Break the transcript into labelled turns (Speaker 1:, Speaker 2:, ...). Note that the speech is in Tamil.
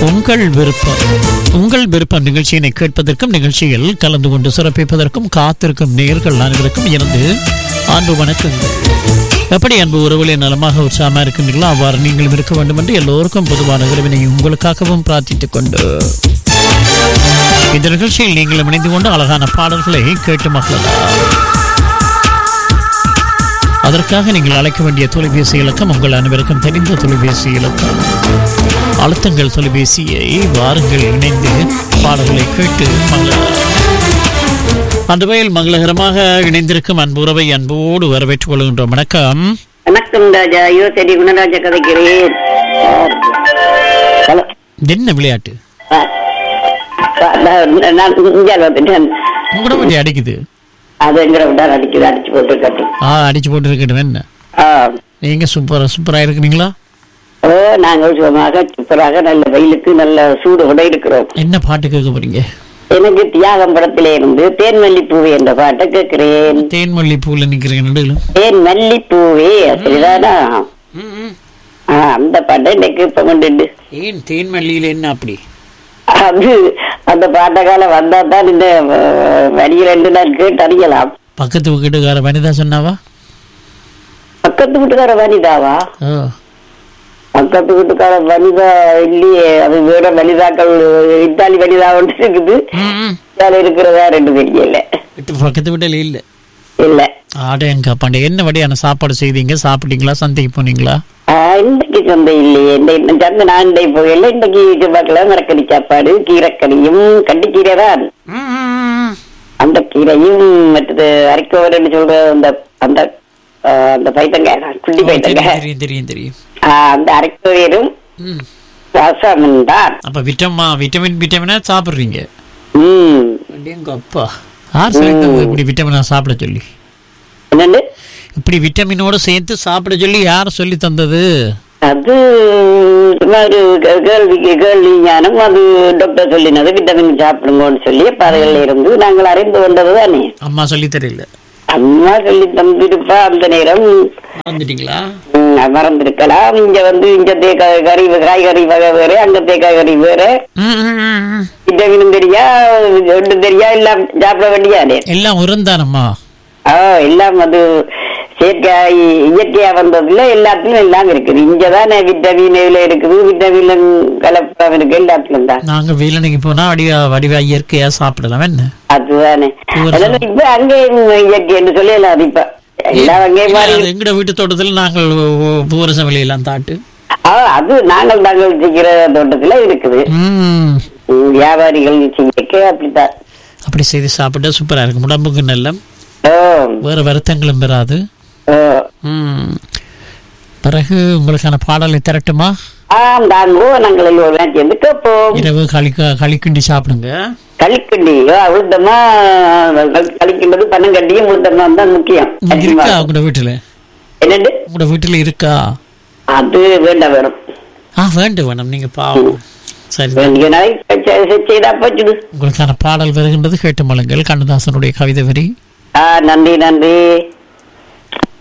Speaker 1: உங்கள் விருப்பம் உங்கள் விருப்பம் நிகழ்ச்சியினை கேட்பதற்கும் நிகழ்ச்சியில் கலந்து கொண்டு சிறப்பிப்பதற்கும் காத்திருக்கும் நேர்கள் அனைவருக்கும் எனது அன்பு வணக்கங்கள் எப்படி அன்பு உறவுகளை நலமாக உற்சாகமாக இருக்கின்றீர்களோ அவ்வாறு நீங்களும் இருக்க வேண்டும் என்று எல்லோருக்கும் பொதுவான இறைவனை உங்களுக்காகவும் பிரார்த்தித்துக் கொண்டு இந்த நிகழ்ச்சியில் நீங்களும் இணைந்து கொண்டு அழகான பாடல்களை கேட்டு மகிழலாம் அதற்காக நீங்கள் அழைக்க வேண்டிய தொலைபேசி இலக்கம் உங்கள் அனைவருக்கும் தெரிந்த தொலைபேசி இலக்கம் அழுத்தங்கள் தொலைபேசியை வாருங்கள் இணைந்து பாடல்களை கேட்டு மகிழலாம் அந்த வகையில் மங்களகரமாக இணைந்திருக்கும் அன்புறவை அன்போடு வரவேற்றுக் கொள்கின்றோம் வணக்கம்
Speaker 2: வணக்கம் ராஜா ஐயோ சரி குணராஜா கதைக்கிறேன் ஹலோ
Speaker 1: இது என்ன விளையாட்டு
Speaker 2: ஆ. ஆ, நான் நான் இந்தியாவில் வந்துட்டேன்
Speaker 1: உங்களோட வண்டி அடிக்குது
Speaker 2: அது எங்கிற விட்டா அடிக்குது அடிச்சு போட்டு கட்டி
Speaker 1: ஆ அடிச்சு போட்டு இருக்கட்டும் என்ன
Speaker 2: ஆ
Speaker 1: நீங்க சூப்பரா சூப்பரா இருக்கிறீங்களா
Speaker 2: ஓ நாங்கள் சுகமாக சூப்பராக நல்ல வெயிலுக்கு நல்ல சூடு கூட இருக்கிறோம்
Speaker 1: என்ன பாட்டு கேட்க போறீங்க
Speaker 2: எனக்கு தியாகம் படத்திலே இருந்து தேன்மல்லி பூவே என்ற பாட்டை கேட்கிறேன்
Speaker 1: தேன்மல்லி பூவில் நிக்கிறீங்க நடுவில்
Speaker 2: தேன் மல்லி பூவே சரிதானா ஆ, அந்த பாட்டை இன்னைக்கு இப்ப கொண்டு
Speaker 1: ஏன் தேன்மல்லியில என்ன அப்படி
Speaker 2: அது அந்த பாட்டகால வந்தா தான் இந்த அஹ், வரியில் ரெண்டு நாள் கேட்டு அறியலாம்
Speaker 1: பக்கத்து வீட்டுக்கார வனிதா சொன்னாவா
Speaker 2: பக்கத்து வீட்டுக்கார வனிதாவா
Speaker 1: ஓ
Speaker 2: பக்கத்து வீட்டுக்கார வனிதா இல்லையே அது வேற வனிதாக்கள் இத்தாலி வனிதா ஒன்று இருக்குது
Speaker 1: ம், ம்.
Speaker 2: இதால இருக்கிறதா ரெண்டு தெரியல
Speaker 1: வீட்டு பக்கத்து வீட்டில் இல்ல
Speaker 2: இல்ல
Speaker 1: ஆட எங்க அப்பாண்ட என்ன வழியான சாப்பாடு செய்தீங்க சாப்பிட்டீங்களா சந்தைக்கு போனீங்களா
Speaker 2: ஆஹ், இன்றைக்கு சந்தை இல்லையே இந்த இந்த சந்தை நான் இன்றைக்கு போகல இன்றைக்கு செவ்வாய்க்கிழமை மரக்கறி சாப்பாடு கீரைக்கறியும் கண்டிக்கீரை தான் அந்த கீரையும் மற்றது அரைக்கோவர்னு சொல்ற அந்த அந்த ஆஹ், அந்த பைத்தங்காய் குட்டி பைத்தங்காய்
Speaker 1: தெரியும் தெரியும் தெரியும்
Speaker 2: ஆஹ், அந்த அரைக்கோவரும்
Speaker 1: ம்.
Speaker 2: ரசமும் தான்
Speaker 1: அப்ப விட்டமா விட்டமின் விட்டமினா சாப்பிடுறீங்க
Speaker 2: ம்
Speaker 1: எங்க அப்பா யார் சொல்லி தந்தது இப்படி விட்டமினா சாப்பிட சொல்லி
Speaker 2: என்னண்டு
Speaker 1: இப்படி விட்டமினோட சேர்த்து சாப்பிட சொல்லி யார் சொல்லி தந்தது
Speaker 2: அது சும்மா ஒரு கே- கேள்வி கேள்வி ஞானம் அது டாக்டர் சொல்லினது விட்டமின் சாப்பிடுங்கன்னு சொல்லி அப்ப அதுல இருந்து நாங்கள் அறிந்து கொண்டது தானே
Speaker 1: அம்மா சொல்லி தெரியல
Speaker 2: அம்மா சொல்லி தந்திருப்பா அந்த நேரம்
Speaker 1: வந்துட்டீங்களா
Speaker 2: ம், மறந்திருக்கலாம் இங்க வந்து இங்க தேக்காய் கறி காய்கறி வகை வேற அங்க தேக்காய் கறி வேற
Speaker 1: ம், ம், ம், ம்.
Speaker 2: விட்டமினும் தெரியா ஒன்றும் தெரியா எல்லாம் சாப்பிட வேண்டியானே
Speaker 1: எல்லாம் உரந்தானம்மா
Speaker 2: ஆ எல்லாம் அது செயற்காய் இயற்கையா வந்ததுல எல்லாத்துலயும் எல்லாம் இருக்குது இங்கதானே விட்டமின் இதுல இருக்குது விட்டமின் கலப்படம் இருக்கு எல்லாத்துலயும் தான்
Speaker 1: நாங்க வீலனைக்கு போனா வடிவா வடிவா இயற்கையா சாப்பிடலாம் என்ன
Speaker 2: அதுதானே
Speaker 1: பூவரசம்.
Speaker 2: அதனால இப்ப அங்கேயும் இயற்கை என்று சொல்லலாம் அது இப்ப எல்லாம் அங்கே மாறி
Speaker 1: அது எங்கட வீட்டு தோட்டத்தில் நாங்கள் பூரசம் விலையெல்லாம் தாட்டு
Speaker 2: ஆ, அது நாங்கள் நாங்கள் செய்கிற தோட்டத்துல இருக்குது
Speaker 1: ம்
Speaker 2: ம், வியாபாரிகள் செய்ய அப்படித்தான்
Speaker 1: அப்படி செய்து சாப்பிட்டா சூப்பரா இருக்கும் உடம்புக்கு நல்ல
Speaker 2: ஓ
Speaker 1: வேற வருத்தங்களும் பெறாது
Speaker 2: ஓ
Speaker 1: ம் பிறகு உங்களுக்கான பாடலை திரட்டுமா
Speaker 2: ஆம் தாங்கோ நாங்கள் எல்லோரும் சேர்ந்து கேட்போம்
Speaker 1: இரவு களி களிக்கிண்டி சாப்பிடுங்க
Speaker 2: களிக்கண்டி உளுத்தமா களிக்கின்றது பனங்கண்டியும் உளுத்தமா தான் முக்கியம்
Speaker 1: இங்க இருக்கா உங்களோட வீட்டுல
Speaker 2: என்னண்டு
Speaker 1: உங்களோட வீட்டுல இருக்கா
Speaker 2: அது வேண்டாம் வேணும்
Speaker 1: ஆ வேண்டும் வேணும் நீங்க பாவம் சரி
Speaker 2: வேண்டிய நாளைக்கு செய்தா போச்சுது
Speaker 1: உங்களுக்கான பாடல் வருகின்றது கேட்டு மலங்கள் கண்ணதாசனுடைய கவிதை வரி
Speaker 2: ஆ நன்றி நன்றி